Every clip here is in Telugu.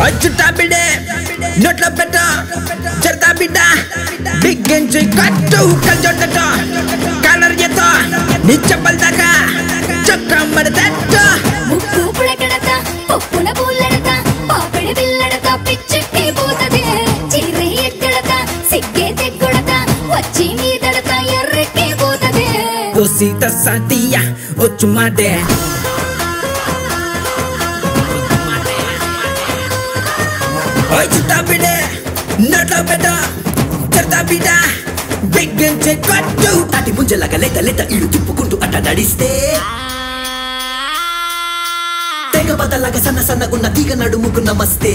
అచ్చుటా బిడే నోట్లో పెట్ట చెడతా బిడ్డ బిగ్గించి కట్టు కల్చొట్టట కలర్ ఎత్త నీ చెప్పల దాకా చొక్కమ్మడి తట్ట ముక్కు పుడకెడత పప్పున పూలెడత పాపిడి బిల్లెడత పిచ్చెక్కి పోతదే చీర ఎక్కడత సిగ్గే తెగ్గొడత వచ్చి మీదడత ఎర్రెక్కి పోతదే Cosita santilla, ocho mate. Oi, chuta bide, nota beda, certa bida, బిగ్గించే కట్టు అటి ముంజలాగా లేత లేత ఇల్లు తిప్పుకుంటూ అట్ట నడిస్తే తెగ బదలాగా సన్న సన్నగున్న తీగ నడుముకు నమస్తే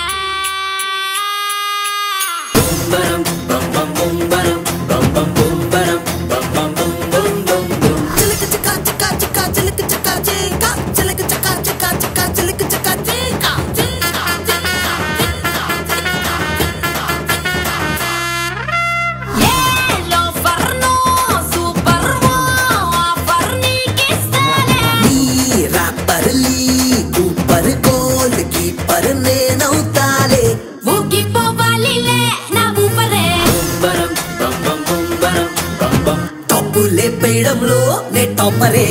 బొంబరం, బం బం బొంబరం, బం బం బొంబరం, బం బం బొం బొం బొం బొం. చిలక చికా చికా చికా చిలక చికా చికా చిలక చికా చికా చికా చిలక చికా చికా ఏలో ఫర్నో సూపర్ వో ఫర్నీకిస్తాలే నీ రాపర్లీ ఊపర్ గోల్ కీపర్ నేనవుతాలే ఊగిపోవాలిలే నా ఊపరే బొంబరం బం బం బొంబరం బం బం తప్పు లేపేయడంలో నే టాపరే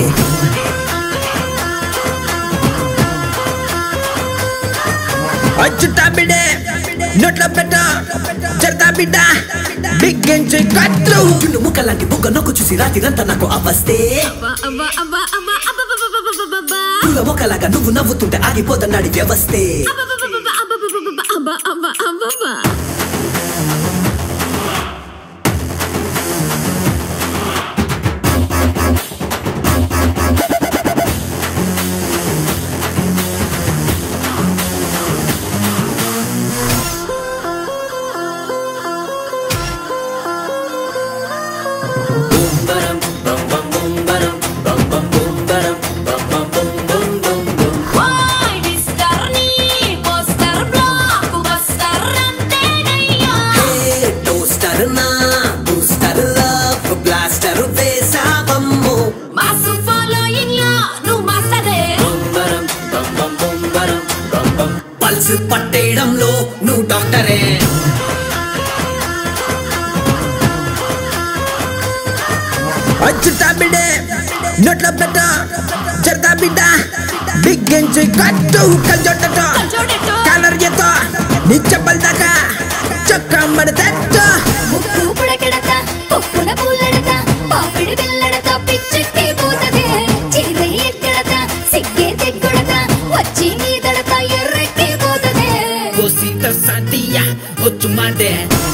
అచ్చుటా బిడే నోట్లో పెట్ట చెడతా బిడ్డ బిగ్గించి కట్టు చుండు ముక్క లాంటి బుగ్గ నొక్కు చూసి రాత్రిరంతా నాకు అవస్తే అబ్బా అబ్బా అబ్బా అబ్బా అబ్బా పుల్ల మొక్కలాగా నువ్వు నవ్వుతుంటే ఆగిపోతున్నాడు వ్యవస్థే అబ్బా అబ్బా అబ్బా బొంబరం బం బం బొంబరం బం బం బొంబరం బం బం బొం బొం బొం బొం వాయ్ డిస్టర్ నీ పోస్టర్ బ్లాక్ బస్టర్ అంతేనయ్యా హే టోస్టర్ నా బూస్టర్ లవ్ బ్లాస్టర్ వేసావమ్మో మాసు ఫాలోయింగ్ లో నువ్వు మాస్టరే బొంబరం బం బం బొంబరం బం బం పల్స్ పట్టేయడంలో నువ్వు డాక్టరే అచ్చుటా బిడే నోట్లో పెట్ట చెడతా బిడ్డ బిగ్గించి కట్టు కల్చొట్టట చూడటో కలర్ ఎత్త నీ చెప్పల దాకా చొక్కమ్మడి తట్ట ముక్కు పుడకెడత పప్పున పూలెడత పాపిడి బిల్లెడత పిచ్చెక్కి పోతదే చీర ఎక్కడత సిగ్గే తెగ్గొడత వచ్చి మీదడత ఎర్రెక్కి పోతదే Cosita santilla, ocho mate.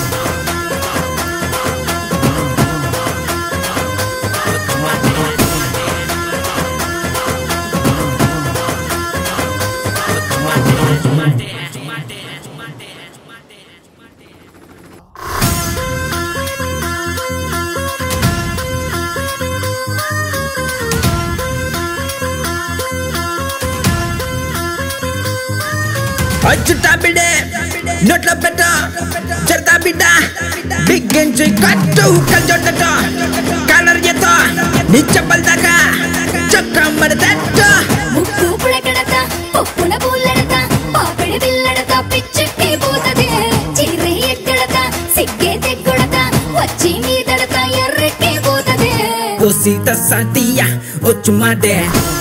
అచ్చుటా బిడే నోట్లో పెట్ట చెడతా బిడ్డ బిగ్గించి కట్టు కల్చొట్టట కలర్ ఎత్త నీ చెప్పల దాకా చొక్కమ్మడి తట్ట ముక్కు పుడకెడత పప్పున పూలెడత పాపిడి బిల్లెడత పిచ్చెక్కి పోతదే చీర ఎక్కడత సిగ్గే తెగ్గొడత వచ్చి మీదడత ఎర్రెక్కి పోతదే Cosita santilla, ocho mate.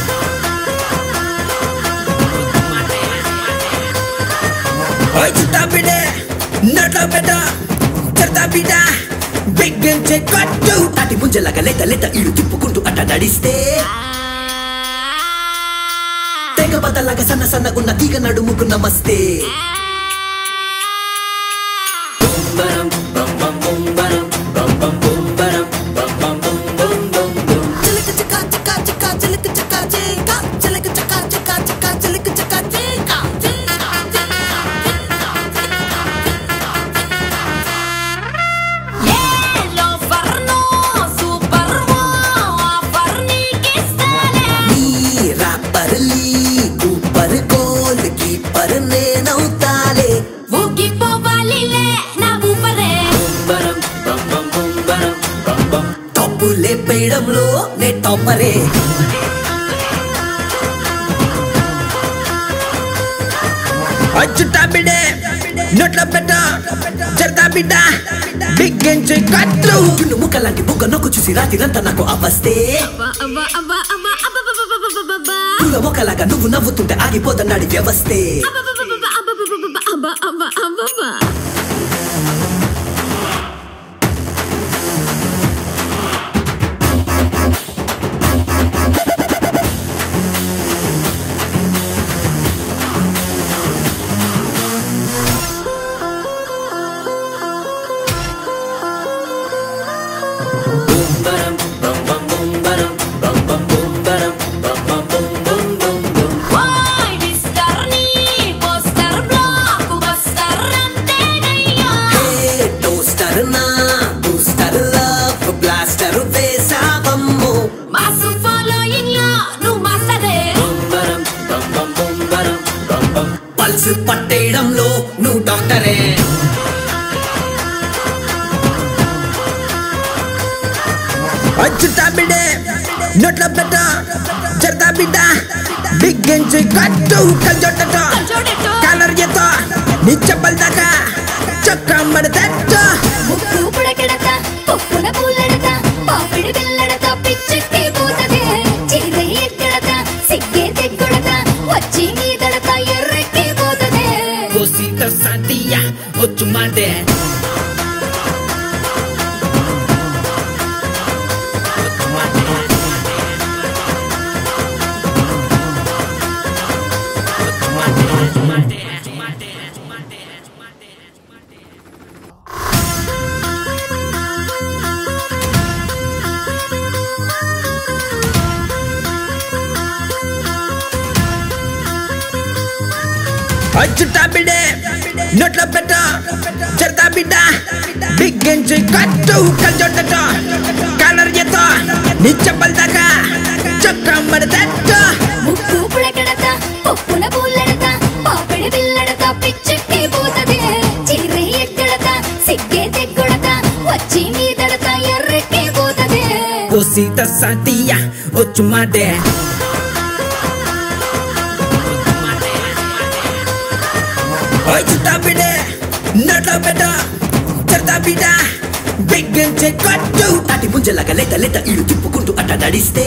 Oi, chuta bide, nota beda, certa bida, బిగ్గించే కట్టు తాటి ముంజలాగా లేత లేత ఇల్లు తిప్పుకుంటూ అట్ట నడిస్తే తెగ బదలాగా సన్న సన్నగున్న తీగ నడుముకు నమస్తే బొంబరం బం బం బొంబరం బం బం బొంబరం బం బం బొం బొం బొం బొం చిలక చికా చికా చికా చిలక చికా చికా చిలక చికా చికా చికా చిలక చికా చికా ఏలో ఫర్నో సూపర్ వో ఫర్నీకిస్తాలే నీ రాపర్లీ ఊపర్ గోల్ కీపర్ నేనవుతాలే ఊగిపోవాలిలే నా ఊపరే బొంబరం బం బం బొంబరం బం బం తప్పు లేపేయడంలో నే టాపరే అచ్చుటా బిడే నోట్లో పెట్ట చెడతా బిడ్డ బిగ్గించి కట్టు చున్ను ముక్కలాంటి బుగ్గ నొక్కు చూసి రాత్రిరంతా నాకు అవస్తే అబ్బా అబ్బా అబ్బా అబ్బా అబ్బా పూల మొక్కలాగా నువ్వు నవ్వుతుంటే ఆగిపోతున్నాడు వ్యవస్థే అబ్బా అబ్బా అబ్బా బుంబరం బం బం బుంబరం బం బం బుంబరం బం బం బుం బుం బుం బుం వాయ్ మిస్టర్ నీ పోస్టర్ బ్లాక్ బస్టర్ అంతేనయ్యా ఏ టోస్టర్ నా బూస్టర్ లవ్ బ్లాస్టర్ వేసావమ్ము మాసు ఫాలోయింగ్ లో నువ్వు మాస్టరే బుంబరం బం బం బుంబరం బం బం పల్స్ పట్టేయడంలో నువ్వు డాక్టరే అచ్చుటా బిడే నోట్లో పెట్ట చెడతా బిడ్డ బిగ్గించి కట్టు కల్చొట్టట చూడటో కాలర్యతో నీ చెప్పల దాకా చొక్క మడతట్ట ముక్కు పుడకెడత పప్పున పూలెడత పాపిడి బిల్లెడత పిచ్చెక్కి పోతదే చీర ఎక్కడత సిగ్గే తెగ్గొడత వచ్చి మీదడత ఎర్రెక్కి పోతదే Cosita santilla, ocho mande. అచ్చుటా బిడే నోట్లో పెట్ట చెడతా బిడ్డ బిగ్గించి కట్టు కల్చొట్టట కాలర్యతో నీ చెప్పల దాకా చొక్క మడతట్ట ముక్కు పుడకెడత పప్పున పూలెడత పాపిడి బిల్లెడత పిచ్చెక్కి పోతదే చీర ఎక్కడత సిగ్గే తెగ్గొడత వచ్చి మీదడత ఎర్రెక్కి పోతదే Cosita santilla, ocho mande. అచ్చుటా బిడే నోట్లో పెట్ట చెడతా బిడ్డ బిగ్గించి కట్టు తాటి ముంజలాగా లేత లేత ఇడు తిప్పుకుంటూ అట్ట నడిస్తే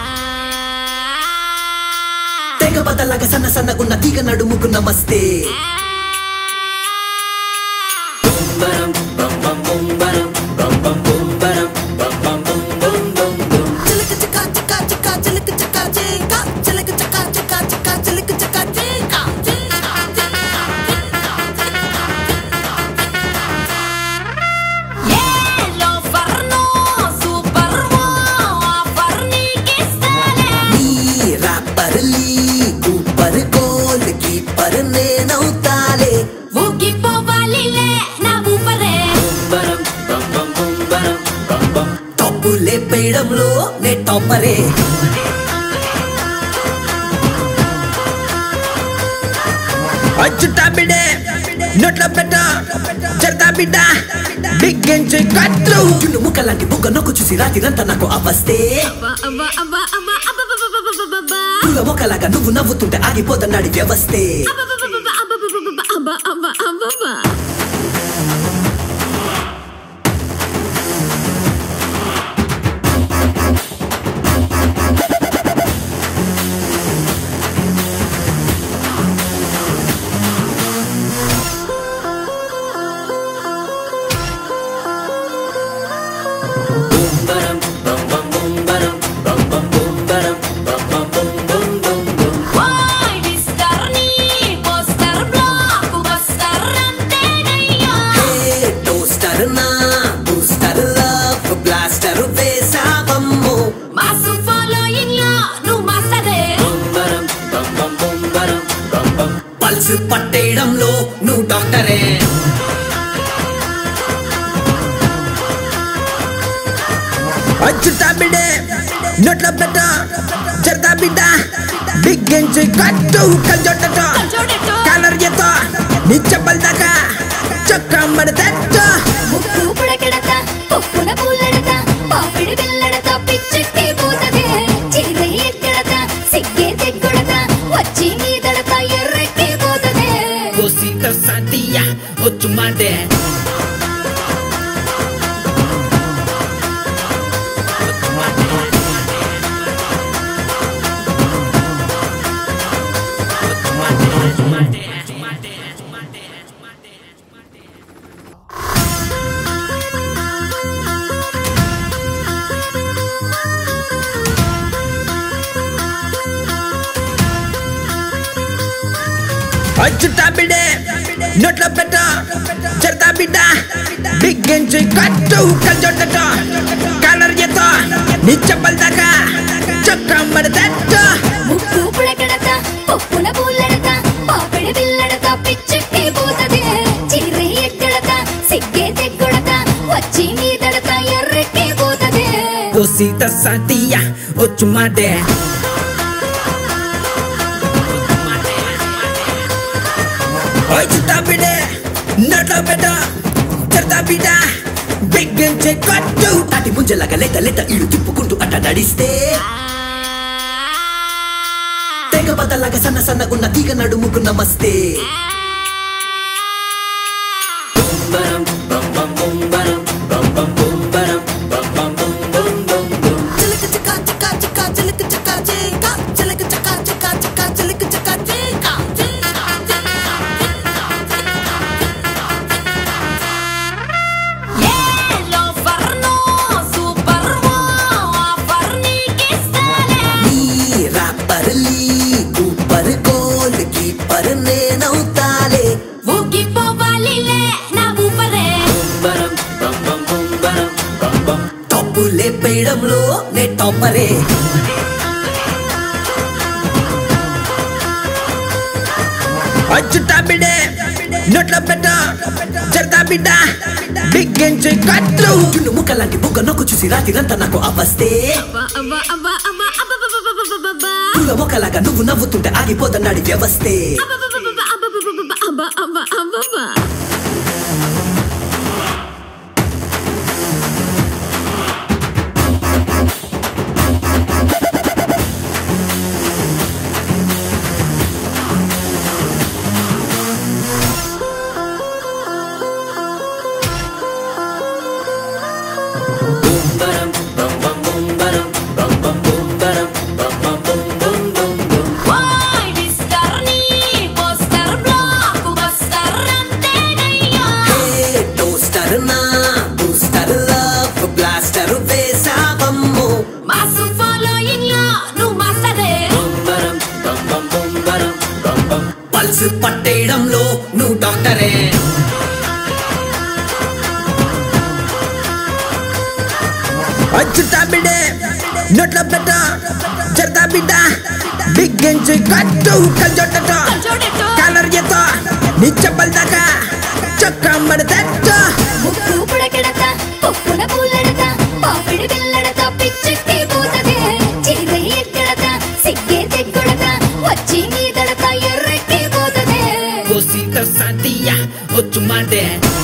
తెగ బద్దలాగా సన్న సన్నగున్న తీగ నడుముకు నమస్తే బుంబరం బం బం బుంబరం బం బం బుంబరం బం బం బుం బుం బుం బుం చిలక చికా చికా చికా చిలక చికా చికా చిలక చికా చికా చికా చిలక చికా చికా ఏలో ఫర్నో సూపర్ వో ఆఫర్ నీకిస్తాలే నీ రాపర్లీ కూపర్ గోల్ కీపర్ నేనవుతాలే ఊగిపోవాలిలే నా ఊపరే బుంబరం బం బం బుంబరం బం బం తప్పు లేపేయడంలో నే టాపరే అచ్చుటా బిడే నోట్లో పెట్ట చెడతా బిడ్డ బిగ్గించి కట్టు చున్ను ముక్కలాంటి బుగ్గ నొక్కు చూసి రాత్రిరంతా నాకు అవస్తే అబ్బా అబ్బా అబ్బా అబ్బా అబ్బా పూల మొక్కలాగా నువ్వు నవ్వుతుంటే ఆగిపోతున్నాడు వ్యవస్థే అబ్బా అబ్బా అబ్బా బుంబరం బం బం బుంబరం బం బం బుంబరం బం బం బుం బుం బుం బుం వాయ్ మిస్టర్ నీ పోస్టర్ బ్లాక్ బస్టర్ అంతేనయ్యా ఏ టోస్టర్ నా బూస్టర్ లవ్ బ్లాస్టర్ వేసావమ్ము మాసు ఫాలోయింగ్ లో నువ్వు మాస్టరే బుంబరం బం బం బుంబరం బం బం పల్స్ పట్టేయడంలో నువ్వు డాక్టరే అచ్చుటా బిడే నోట్లో పెట్ట చెడతా బిడ్డ బిగ్గించి కట్టు కల్చొట్టట చూడటో కాలర్యతో నీ చెప్పల దాకా చొక్క మడతట్ట ముక్కు పుడకెడత పప్పున పూలెడత పాపిడి బిల్లెడత పిచ్చెక్కి పోతదే చీర ఎక్కడత సిగ్గే తెగ్గొడత వచ్చి మీదడత ఎర్రెక్కి పోతదే Cosita Santia, ocho mande. చుట్టా బిడ్డే నోట్లో పెట్ట చెడతా బిడ్డ బిగ్గించి కట్టు కల్చొట్టట కాలర్ ఎత్త నీ చెప్పల దాకా చొక్క మడతట్ట ముక్కు పుడకెడత పప్పున పూలెడత పాపిడి బిల్లెడత పిచ్చెక్కి పోతది చీరి ఎక్కడత సిగ్గే తెగ్గొడత వచ్చి మీదడత ఎర్రెక్కి పోతది Cosita Santia, ocho mande. ఓయ్ చుట్టా బిడ్డే నోట్లో పెట్ట చెడతా బిడ్డ బిగ్గించి కట్టు తాటి ముంజలాగా లేత లేత ఇల్లు తిప్పుకుంటూ అట్ట నడిస్తే తెగ బద్దలాగా సన్న సన్నగున్న తీగ నడుముకు నమస్తే చిలక చికా చికా చికా చిలక చికా చికా చిలక చికా చికా చికా చిలక చికా చికా ఏ లోఫర్నో సూపర్వో ఆఫర్ నీకిస్తానే నీ రాపర్లీ ఊపర్ గోల్ కీపర్ నేనవుతాలే ఊగిపోవాలిలే నా ఊపరే తప్పు లేపేయడంలో నే టాపరే చుట్టా బిడ్డే నోట్లో పెట్ట చెడతా బిడ్డ బిగ్గించి కట్టు చున్ను ముక్కలాంటి బుగ్గ నొక్కు చూసి రాత్రిరంతా నాకు అవస్తే అబ్బా అబ్బా అబ్బా అబ్బా అబ్బా అబ్బా అబ్బా అబ్బా అబ్బా పూల మొక్కలాగా నువ్వు నవ్వుతుంటే ఆగిపోతున్నాడు వ్యవస్థే అబ్బా అబ్బా అబ్బా ఓయ్ మిస్టర్ నీ పోస్టర్ బ్లాక్ బస్టర్ అంతేనయ్యా హే టోస్టర్ నా బూస్టర్ లవ్ బ్లాస్టర్ వేసావమ్మో మాసు ఫాలోయింగ్ లో నువ్వు మాస్టరే పల్స్ పట్టేయడంలో నువ్వు డాక్టరే చుట్టా బిడ్డే నోట్లో పెట్ట చెడతా బిడ్డ బిగ్గించి కట్టు కల్చొట్టట చూడటో కాలర్ ఎత్త నీ చెప్పల దాకా చొక్క మడతట్ట ముక్కు పుడకెడత పప్పున పూలెడత పాపిడి బిల్లెడత పిచ్చెక్కి పోతది చీరి ఎక్కడత సిగ్గే తెగ్గొడత వచ్చి మీదడత ఎర్రెక్కి పోతది Cosita Santia, ocho mande.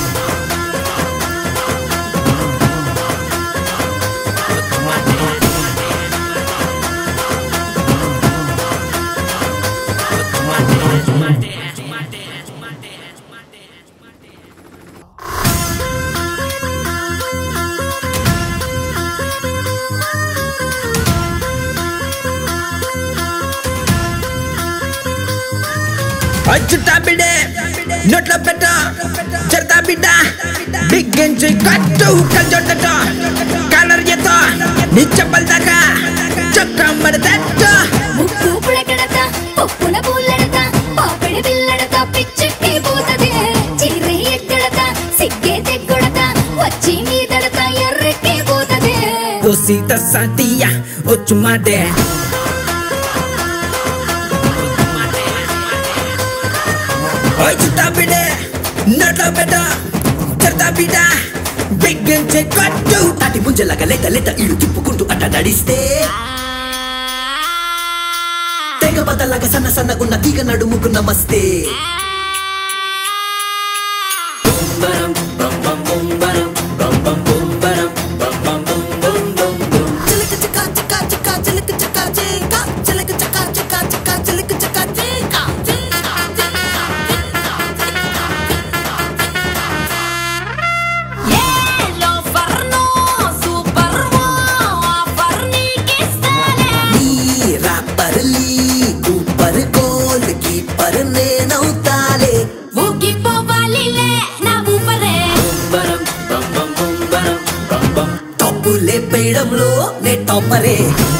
చుట్టా బిడ్డే నోట్లో పెట్ట చెడతా బిడ్డ బిగ్గించి కట్టు కల్చొట్టట కాలర్ ఎత్త నీ చెప్పల దాకా చొక్క మడతట్ట ముక్కు పుడకెడత పప్పున పూలెడత పాపిడి బిల్లెడత పిచ్చెక్కి పోతది చీరి ఎక్కడత సిగ్గే తెగ్గొడత వచ్చి మీదడత ఎర్రెక్కి పోతది Cosita Santia, ocho mande. ఓయ్ చుట్టా బిడ్డే నోట్లో పెట్ట చెడతా బిడ్డ బిగ్గించి కట్టు తాటి ముంజలాగా లేత లేత ఇల్లు తిప్పుకుంటూ అట్ట నడిస్తే తెగ బద్దలాగా సన్న సన్నగున్న తీగ నడుముకు నమస్తే చిలక చికా చికా చికా చిలక చికా చికా చిలక చికా చికా చికా చిలక చికా చికా టాపరే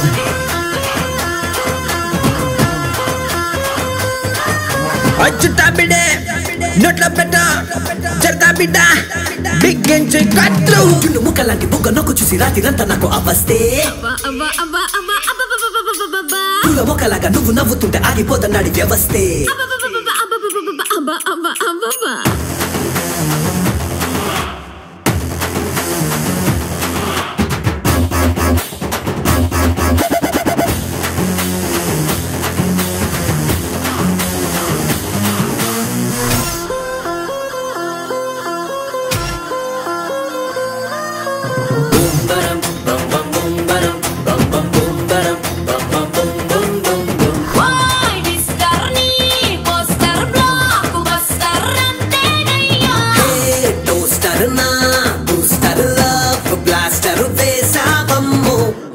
అచ్చుటా బిడే నోట్ల పెట్ట చెడతా బిడ్డ బిగ్గించి కట్లు చుండు ముక్కలాంటి బుగ్గ నొక్కు చూసి రాత్రిరంతా నాకు అవస్తే పూల మొక్కలాగా నువ్వు నవ్వుతుంటే ఆగిపోతున్నాడు వ్యవస్థే హే టోస్టర్ నా బూస్టర్ లవ్ బ్లాస్టర్ వేసావమ్ము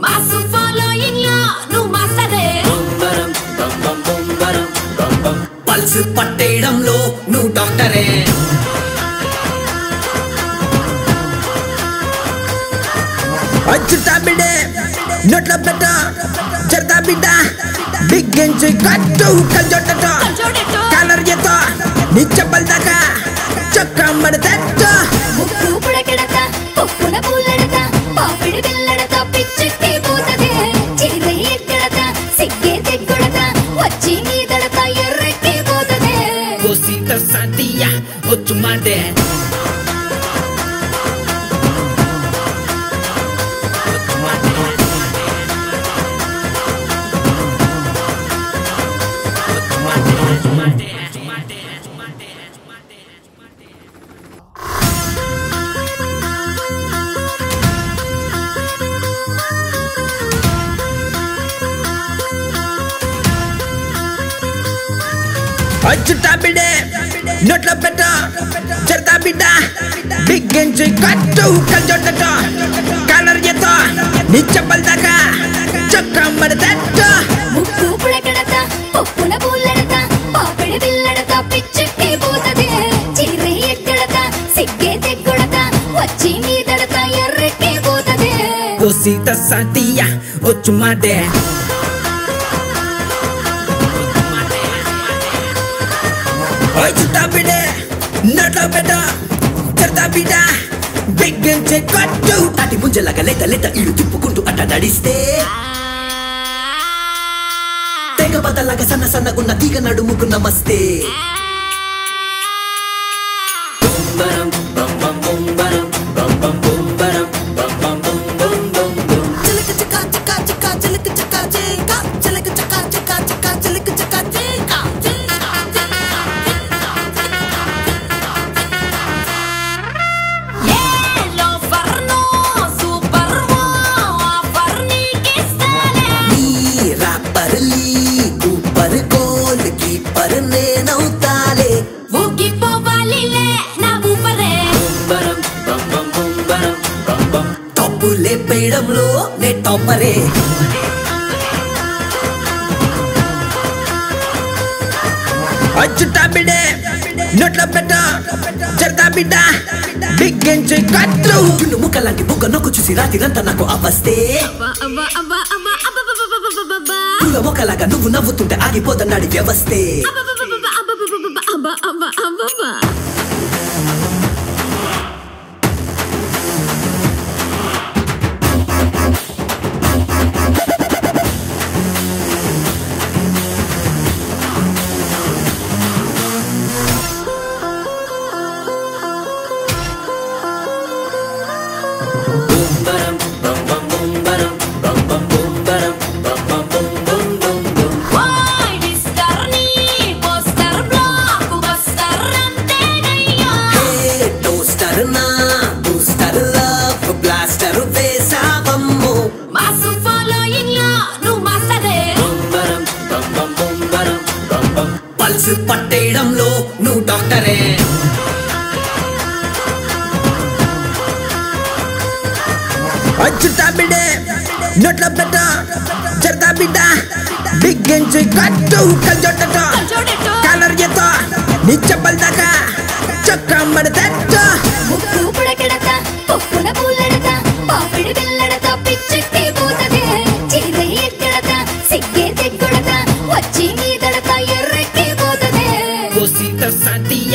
పల్స్ పట్టేయడంలో నువ్వు డాక్టరే అచ్చుటా బిడే నోట్ల పెట్ట చెడతా బిడ్డ బిగ్గించి కట్టు కల్జొట్టట కాలర్ ఎత్త నీ చెప్పల్ దాకా చొక్క మడతెట్ట ముక్కు పుడకెడతా పప్పున పూలెడతా పాపిడి బిల్లెడతా పిచ్చెక్కి పోతదే చీర ఎక్కడతా సిగ్గే తెగ్గొడతా వచ్చి మీదడతా ఎర్రెక్కి పోతదే Cosita sandía, ocho mande. అచ్చుటా బిడే నోట్ల పెట్ట చెడతా బిడ్డ బిగ్గించి కట్టు కల్జొట్టట కాలర్ ఎత్త నీ చెప్పల్ దాకా చొక్క మడతెట్ట ముక్కు పుడకెడతా పప్పున పూలెడతా పాపిడి బిల్లెడతా పిచ్చెక్కి పోతదే చీర ఎక్కడతా సిగ్గే తెగ్గొడతా వచ్చి మీదడతా ఎర్రెక్కి పోతదే Cosita sandía, ocho mande. అచ్చుటా బిడే నోట్ల పెట్ట చెడతా బిడ్డ బిగ్గించి కట్టు అటి ముంజలాగా లేత లేత ఇల్లు తిప్పుకుంటూ అట్ట నడిస్తే తెగ బదలాగా సన్న సన్నగున్న తీగ నడుముకు నమస్తే చిలక చికా చికా చికా చిలక చికా చికా చిలక చికా చికా చికా చిలక చికా చికా నీ రాపర్లీ కూపర్ గోల్ కీపర్ నేనవుతాలే తప్పు లేపేయడంలో నే టాపరే అచ్చుటా బిడే నోట్ల పెట్ట చెడతా బిడ్డ బిగ్గించి కట్లు చుండు ముక్కలాంటి బుగ్గ నొక్కు చూసి రాత్రిరంతా నాకు అవస్తే పూల మొక్కలాగా నువ్వు నవ్వుతుంటే ఆగిపోతున్నాడు వ్యవస్థే హే టోస్టర్ నా బూస్టర్ లవ్ బ్లాస్టర్ వేసావమ్ము పల్స్ పట్టేయడంలో నువ్వు డాక్టరే అచ్చుటా బిడే నోట్ల పెట్ట చెడతా బిడ్డ బిగ్గించి కట్టు కల్జొట్టట కాలర్ ఎత్త నీ చెప్పల్ దాకా చొక్క మడతెట్ట ముక్కు పుడకెడతా పప్పున పూలెడతా పాపిడి బిల్లెడతా పిచ్చెక్కి పోతదే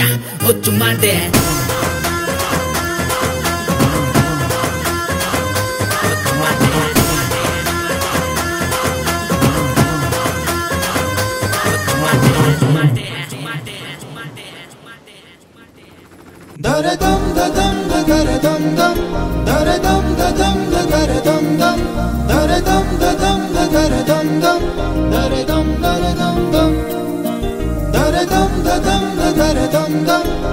యా వచ్చు మాటే Daradam dadam da daradam dam Daradam dadam da daradam dam Daradam dadam da daradam dam Daradam daradam dam Daradam dadam da daradam dam